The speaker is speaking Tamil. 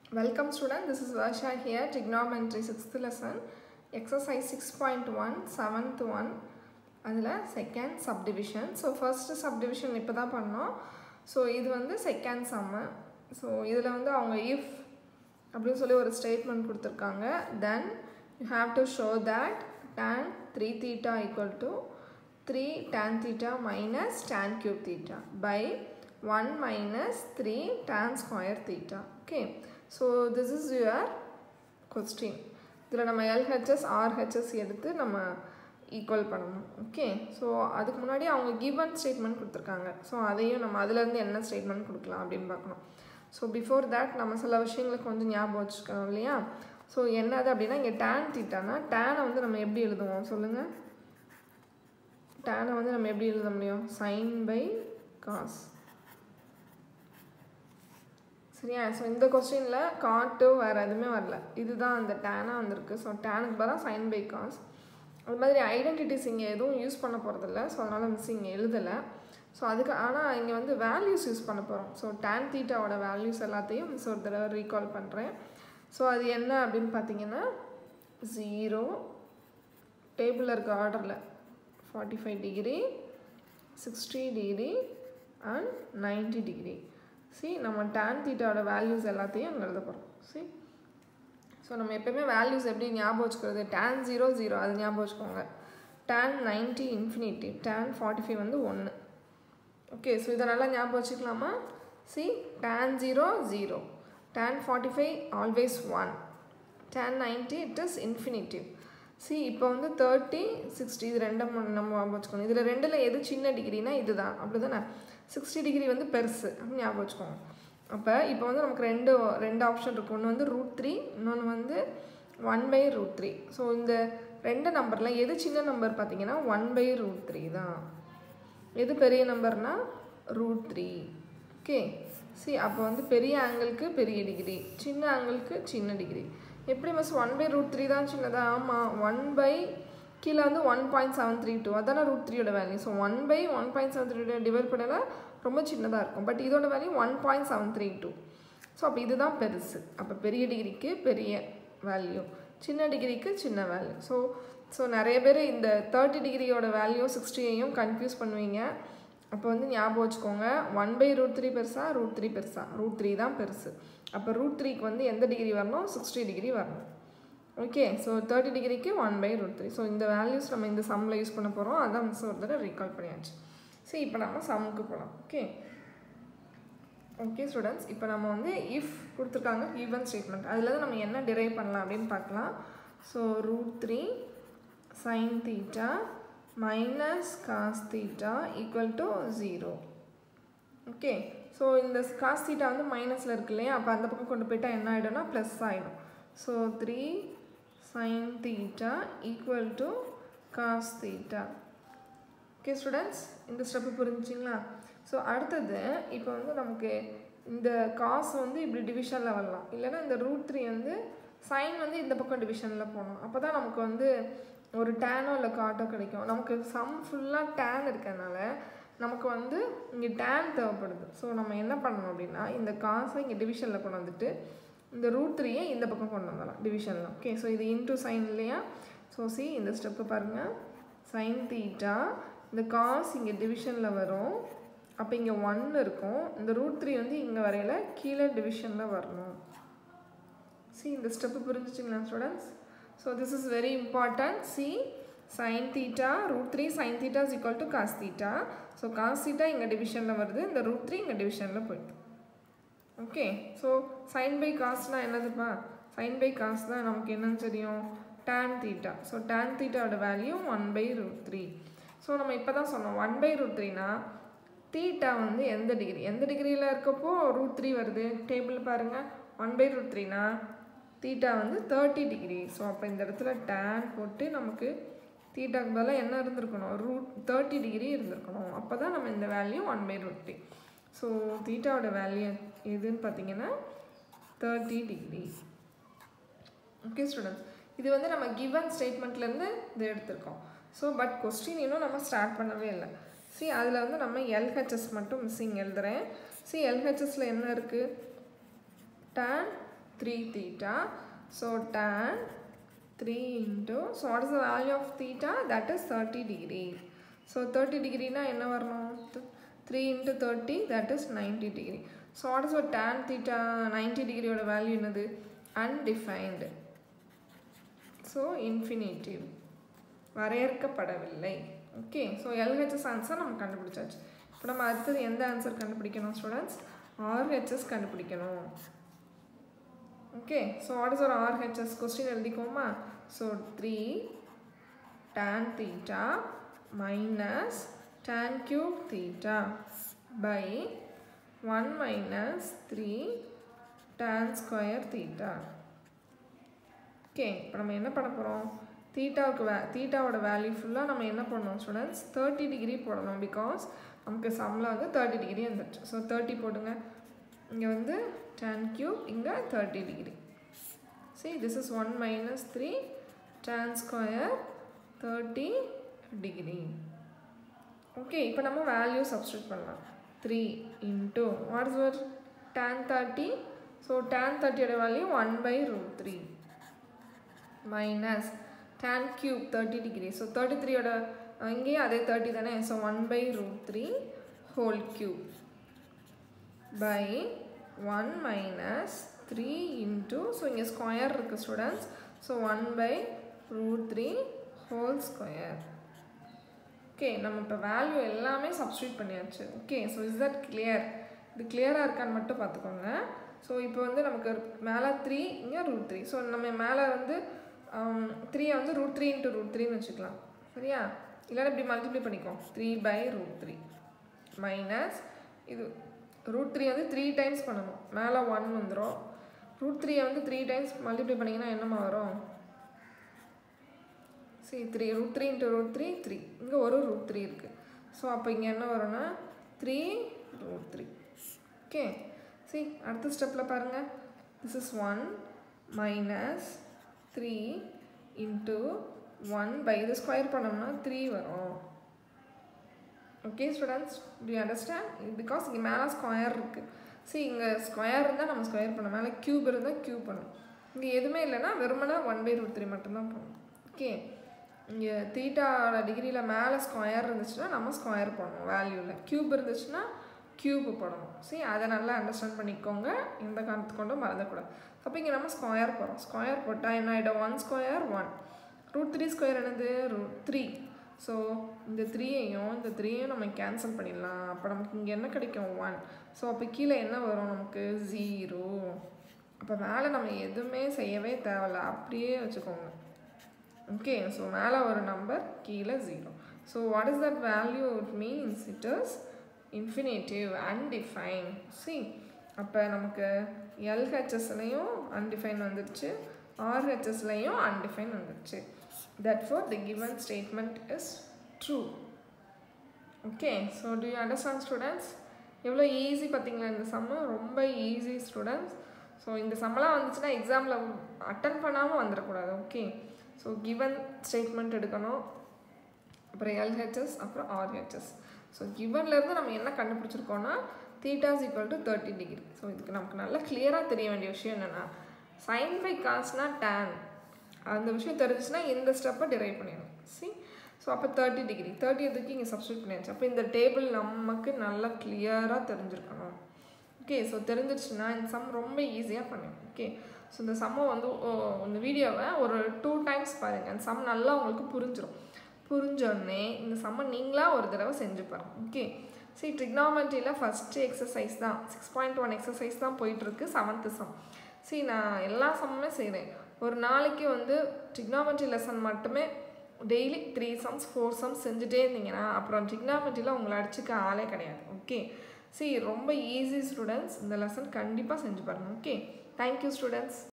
Welcome student, this is Varsha here, trigonometry 6th lesson, exercise 6.1, 7th one, அதில் second subdivision so first subdivision இப்போ தான் பண்ணோம் ஸோ இது வந்து செகண்ட் சம்மு ஸோ இதில் வந்து அவங்க இஃப் அப்படின்னு சொல்லி ஒரு ஸ்டேட்மெண்ட் கொடுத்துருக்காங்க then you have to show that tan three theta equal to three tan theta minus tan cube theta by one minus three tan square theta okay so this is your question இதில் நம்ம எல்ஹெச்எஸ் ஆர்ஹெச்எஸ் எடுத்து நம்ம ஈக்குவல் பண்ணணும் ஓகே ஸோ அதுக்கு முன்னாடி அவங்க கிவன் ஸ்டேட்மெண்ட் கொடுத்துருக்காங்க ஸோ அதையும் நம்ம அதுலேருந்து என்ன ஸ்டேட்மெண்ட் கொடுக்கலாம் அப்படின்னு பார்க்கணும் ஸோ பிஃபோர் தேட் நம்ம சில விஷயங்களை கொஞ்சம் ஞாபகம் வச்சுக்கணும் இல்லையா ஸோ என்னது அப்படின்னா இங்கே டேன் தீட்டானா டேனை வந்து நம்ம எப்படி எழுதுவோம் சொல்லுங்கள் டேனை வந்து நம்ம எப்படி எழுத முடியும் சைன் பை காஸ் சரியா ஸோ இந்த கொஸ்டினில் காட்டு வேறு எதுவுமே வரல இதுதான் அந்த டேனாக வந்திருக்கு ஸோ டேனுக்கு பதிலாக சைன் பை காஸ் அது மாதிரி ஐடென்டிட்டிஸ் இங்கே எதுவும் யூஸ் பண்ண போகிறதில்ல ஸோ அதனால் மிஸ் இங்கே எழுதலை ஸோ அதுக்கு ஆனால் இங்கே வந்து வேல்யூஸ் யூஸ் பண்ண போகிறோம் ஸோ டேன் தீட்டாவோட வேல்யூஸ் எல்லாத்தையும் மிஸ் ஒரு தடவை ரீகால் பண்ணுறேன் ஸோ அது என்ன அப்படின்னு பார்த்தீங்கன்னா ஜீரோ டேபிளில் இருக்க ஆர்டரில் forty five degree sixty degree and ninety degree see நம்ம டேன் தீட்டாவோட வேல்யூஸ் எல்லாத்தையும் அங்கே எழுத போகிறோம் சி ஸோ நம்ம எப்போயுமே வேல்யூஸ் எப்படி ஞாபகம் வச்சுக்கிறது டேன் ஜீரோ ஜீரோ அது ஞாபகம் வச்சுக்கோங்க tan ninety infinity tan forty five வந்து ஒன்று ஓகே ஸோ இதை நல்லா ஞாபகம் வச்சுக்கலாமா see tan zero zero tan forty five always one tan ninety it is infinitive see இப்போ வந்து தேர்ட்டி சிக்ஸ்டி இது ரெண்டும் நம்ம ஞாபகம் வச்சுக்கணும் இதில் ரெண்டில் எது சின்ன டிகிரினா இதுதான் அப்படி தானே சிக்ஸ்டி டிகிரி வந்து பெருசு அப்படின்னு ஞாபகம் வச்சுக்கோங்க அப்போ இப்போ வந்து நமக்கு ரெண்டு ரெண்டு ஆப்ஷன் இருக்குது ஒன்று வந்து ரூட் த்ரீ இன்னொன்று வந்து one by root three so இந்த ரெண்டு நம்பரில் எது சின்ன நம்பர் பார்த்தீங்கன்னா ஒன் பை ரூட் த்ரீ தான் எது பெரிய நம்பர்னா ரூட் த்ரீ ஓகே சி அப்போ வந்து பெரிய ஆங்கிளுக்கு பெரிய டிகிரி சின்ன ஆங்கிளுக்கு சின்ன டிகிரி எப்படி miss one by root three தான் சின்னதா ஆமாம் ஒன் பை கீழே வந்து one point seven three two அதான ரூட் த்ரீயோட value so one by one point seven three divide பண்ணல ரொம்ப சின்னதாக இருக்கும் பட் இதோட value one point seven three two so அப்போ இதுதான் பெருசு அப்போ பெரிய டிகிரிக்கு பெரிய வேல்யூ சின்ன டிகிரிக்கு சின்ன வேல்யூ ஸோ ஸோ நிறைய பேர் இந்த தேர்ட்டி டிகிரியோட வேல்யூ சிக்ஸ்டியையும் கன்ஃபியூஸ் பண்ணுவீங்க அப்போ வந்து ஞாபகம் வச்சுக்கோங்க ஒன் பை ரூட் த்ரீ பெருசா ரூட் த்ரீ பெருசா ரூட் த்ரீ தான் பெருசு அப்போ ரூட் த்ரீக்கு வந்து எந்த டிகிரி வரணும் சிக்ஸ்டி டிகிரி வரணும் ஓகே ஸோ தேர்ட்டி டிகிரிக்கு one by root three so இந்த வேல்யூஸ் நம்ம இந்த சம்மில் யூஸ் பண்ண போகிறோம் அதான் மிஸ் ஒரு தடவை ரீகால் பண்ணியாச்சு சரி இப்போ நம்ம சம்முக்கு போகலாம் ஓகே ஓகே ஸ்டூடெண்ட்ஸ் இப்போ நம்ம வந்து இஃப் கொடுத்துருக்காங்க ஈவன் ஸ்டேட்மெண்ட் அதில் தான் நம்ம என்ன டிரைவ் பண்ணலாம் அப்படின்னு பார்க்கலாம் so root three sine theta minus cos theta equal to zero okay so இந்த காஸ் தீட்டா வந்து மைனஸில் இருக்கு இல்லையா அப்போ அந்த பக்கம் கொண்டு போயிட்டால் என்ன ஆகிடும்னா ப்ளஸ் ஆகிடும் so three sine theta equal to cos theta okay students இந்த ஸ்டெப்பு புரிஞ்சிங்களா ஸோ அடுத்தது இப்போ வந்து நமக்கு இந்த காசு வந்து இப்படி டிவிஷனில் வரலாம் இல்லைன்னா இந்த ரூட் த்ரீ வந்து சைன் வந்து இந்த பக்கம் டிவிஷனில் போகணும் அப்போ தான் நமக்கு வந்து ஒரு டேனோ இல்லை காட்டோ கிடைக்கும் நமக்கு சம் ஃபுல்லாக டேன் இருக்கனால நமக்கு வந்து இங்கே டேன் தேவைப்படுது ஸோ நம்ம என்ன பண்ணணும் அப்படின்னா இந்த காசை இங்கே டிவிஷனில் கொண்டு வந்துட்டு இந்த ரூட் த்ரீயை இந்த பக்கம் கொண்டு வந்துடலாம் டிவிஷனில் ஓகே ஸோ இது இன்டூ சைன் இல்லையா ஸோ சி இந்த ஸ்டெப்பு பாருங்கள் சைன் தீட்டா இந்த காஸ் இங்கே டிவிஷனில் வரும் அப்போ இங்கே ஒன் இருக்கும் இந்த ரூட் த்ரீ வந்து இங்கே வரையில் கீழே டிவிஷனில் வரணும் சி இந்த ஸ்டெப்பு புரிஞ்சிச்சிங்களா students so this is very important see sine theta root three sine theta is equal to cos theta so cos theta இங்கே டிவிஷனில் வருது இந்த ரூட் த்ரீ இங்கே டிவிஷனில் போயிடுது ஓகே ஸோ சைன் பை காஸ்னால் என்னதுப்பா சைன் பை காஸ் தான் நமக்கு என்னன்னு தெரியும் டேன் தீட்டா ஸோ டேன் தீட்டாவோட value one by root three so நம்ம இப்போ தான் சொன்னோம் ஒன் பை ரூட் த்ரீனா தீட்டா வந்து எந்த டிகிரி எந்த டிகிரியில் இருக்கப்போ ரூட் த்ரீ வருது டேபிள் பாருங்கள் ஒன் பை ரூட் த்ரீனா தீட்டா வந்து தேர்ட்டி டிகிரி ஸோ அப்போ இந்த இடத்துல டேன் போட்டு நமக்கு தீட்டாக்கு பதிலாக என்ன இருந்திருக்கணும் ரூட் தேர்ட்டி டிகிரி இருந்திருக்கணும் அப்போ தான் நம்ம இந்த value one by root three so தீட்டாவோட வேல்யூ எதுன்னு பார்த்தீங்கன்னா தேர்ட்டி டிகிரி ஓகே ஸ்டூடெண்ட்ஸ் இது வந்து நம்ம கிவன் ஸ்டேட்மெண்ட்லேருந்து இது எடுத்திருக்கோம் ஸோ பட் கொஸ்டின் இன்னும் நம்ம ஸ்டார்ட் பண்ணவே இல்லை சி அதில் வந்து நம்ம எல்ஹெச்எஸ் மட்டும் மிஸ்ஸிங் எழுதுகிறேன் சி எல்ஹெச்எஸில் என்ன இருக்குது tan 3 theta. So tan 3 into, so what is the value of theta? That is 30 degree. So 30 degree na என்ன வரணும் 3 into 30 that is 90 degree. So what is what tan theta 90 degree ஓட value என்னது undefined. So infinitive. வரையறுக்கப்படவில்லை ஓகே ஸோ எல்ஹெச்எஸ் ஆன்சர் நம்ம கண்டுபிடிச்சாச்சு இப்போ நம்ம அடுத்தது எந்த ஆன்சர் கண்டுபிடிக்கணும் ஸ்டூடெண்ட்ஸ் ஆர்ஹெச்எஸ் கண்டுபிடிக்கணும் ஓகே ஸோ வாட் இஸ் ஒரு ஆர்ஹெச்எஸ் கொஸ்டின் எழுதிக்கோமா so three tan theta minus tan cube theta by 1 minus 3 tan square theta okay இப்போ நம்ம என்ன பண்ண போகிறோம் தீட்டாவுக்கு வே தீட்டாவோட வேல்யூ ஃபுல்லாக நம்ம என்ன பண்ணோம் ஸ்டூடெண்ட்ஸ் தேர்ட்டி டிகிரி போடணும் பிகாஸ் நமக்கு சம்மில் வந்து தேர்ட்டி டிகிரி வந்துடுச்சு ஸோ தேர்ட்டி போடுங்க இங்கே வந்து tan cube இங்கே thirty degree see this is 1 minus 3 tan square 30 degree okay இப்போ நம்ம வேல்யூ சப்ஸ்டியூட் பண்ணலாம் த்ரீ இன்ட்டு வாட் இஸ் வர் டேன் தேர்ட்டி ஸோ டேன் தேர்ட்டியோட value one by root three minus tan cube thirty degree so thirty த்ரீயோட இங்கேயும் அதே தேர்ட்டி தானே so one by root three whole cube by one minus three into so இங்கே ஸ்கொயர் இருக்குது students so one by root three whole square okay நம்ம இப்போ வேல்யூ எல்லாமே சப்ஸ்டியூட் பண்ணியாச்சு okay so is that clear இது கிளியராக இருக்கான்னு மட்டும் பார்த்துக்கோங்க ஸோ இப்போ வந்து நமக்கு மேலே த்ரீ இங்கே ரூட் த்ரீ ஸோ நம்ம மேலே வந்து த்ரீயை வந்து ரூட் த்ரீ இன்ட்டு ரூட் த்ரீன்னு வச்சுக்கலாம் சரியா இல்லைன்னா இப்படி மல்டிப்ளை பண்ணிக்கோ three by root three minus இது ரூட் த்ரீ வந்து த்ரீ டைம்ஸ் பண்ணணும் மேலே ஒன் வந்துடும் ரூட் த்ரீயை வந்து த்ரீ டைம்ஸ் மல்டிப்ளை பண்ணிங்கன்னா என்னம்மா வரும் சரி three root three into root three three இங்கே ஒரு ரூட் த்ரீ இருக்குது ஸோ அப்போ இங்கே என்ன வரும்னா three root three okay see அடுத்த ஸ்டெப்பில் பாருங்கள் this is one minus three into one by இது ஸ்கொயர் பண்ணோம்னா த்ரீ வரும் okay students to understand because இங்கே மேலே ஸ்கொயர் இருக்குது சி இங்கே ஸ்கொயர் இருந்தால் நம்ம ஸ்கொயர் பண்ணோம் மேலே க்யூப் இருந்தால் க்யூப் பண்ணணும் இங்கே எதுவுமே இல்லைன்னா வெறுமனா ஒன் பை ரூட் த்ரீ மட்டும்தான் பண்ணணும் ஓகே இங்கே தீட்டாவோட டிகிரியில் மேலே ஸ்கொயர் இருந்துச்சுன்னா நம்ம ஸ்கொயர் பண்ணணும் வேல்யூவில் க்யூப் இருந்துச்சுன்னா க்யூப் போடணும் சரி அதை நல்லா அண்டர்ஸ்டாண்ட் பண்ணிக்கோங்க எந்த காரணத்து கொண்டும் மறந்துக்கூடாது அப்போ இங்கே நம்ம ஸ்கொயர் போகிறோம் ஸ்கொயர் போட்டால் என்ன ஆகிடும் one square one root three square என்னது ரூட் த்ரீ ஸோ இந்த த்ரீயையும் இந்த த்ரீயையும் நம்ம கேன்சல் பண்ணிடலாம் அப்போ நமக்கு இங்கே என்ன கிடைக்கும் ஒன் ஸோ அப்போ கீழே என்ன வரும் நமக்கு ஜீரோ அப்போ மேலே நம்ம எதுவுமே செய்யவே தேவையில்ல அப்படியே வச்சுக்கோங்க ஓகே ஸோ மேலே ஒரு நம்பர் கீழே zero so what is that value it means it is infinitive undefined see அப்போ நமக்கு எல்ஹெச்எஸ்லையும் அன்டிஃபைன் வந்துடுச்சு ஆர்ஹெச்எஸ்லையும் அன்டிஃபைன் வந்துடுச்சு that for the given statement is true okay so do you understand students எவ்வளோ ஈஸி பார்த்தீங்களா இந்த சம்மு ரொம்ப ஈஸி ஸ்டூடெண்ட்ஸ் ஸோ இந்த சம்மெல்லாம் வந்துச்சுன்னா எக்ஸாமில் அட்டன் பண்ணாமல் வந்துடக்கூடாது ஓகே ஸோ கிவன் ஸ்டேட்மெண்ட் எடுக்கணும் அப்புறம் எல்ஹெச்எஸ் அப்புறம் ஆர்ஹெச்எஸ் ஸோ கிவன்லேருந்து நம்ம என்ன கண்டுபிடிச்சிருக்கோன்னா theta's equal to thirty degree so இதுக்கு நமக்கு நல்லா கிளியராக தெரிய வேண்டிய விஷயம் என்னென்னா சைன் பை காஸ்னா டேன் அந்த விஷயம் தெரிஞ்சுச்சுன்னா இந்த ஸ்டெப்பை டிரைவ் பண்ணிடணும் சி ஸோ அப்போ தேர்ட்டி டிகிரி தேர்ட்டி எதுக்கு இங்கே சப்ஸ்டியூட் பண்ணியாச்சு அப்போ இந்த டேபிள் நமக்கு நல்லா கிளியராக தெரிஞ்சிருக்கணும் ஓகே ஸோ தெரிஞ்சிருச்சுன்னா இந்த சம் ரொம்ப ஈஸியாக பண்ணும் ஓகே ஸோ இந்த சம்மை வந்து இந்த வீடியோவை ஒரு டூ டைம்ஸ் பாருங்கள் அந்த சம் நல்லா உங்களுக்கு புரிஞ்சிடும் புரிஞ்சோடனே இந்த சம்மை நீங்களாக ஒரு தடவை செஞ்சு பாருங்க ஓகே சரி ட்ரிக்னாமெண்ட்ரியில் ஃபஸ்ட்டு எக்ஸசைஸ் தான் சிக்ஸ் பாயிண்ட் ஒன் எக்ஸசைஸ் தான் போயிட்டுருக்கு செவன்த்து சம் சரி நான் எல்லா சம்முமே செய்கிறேன் ஒரு நாளைக்கு வந்து ட்ரிக்னாமெண்ட்ரி லெசன் மட்டுமே daily three sums four sums செஞ்சுட்டே இருந்தீங்கன்னா அப்புறம் ட்ரிக்னாமெண்ட்ரியில் உங்களை அடிச்சுக்க ஆளே கிடையாது ஓகே சரி ரொம்ப ஈஸி ஸ்டூடெண்ட்ஸ் இந்த லெசன் கண்டிப்பாக செஞ்சு பாருங்கள் ஓகே தேங்க்யூ ஸ்டூடெண்ட்ஸ்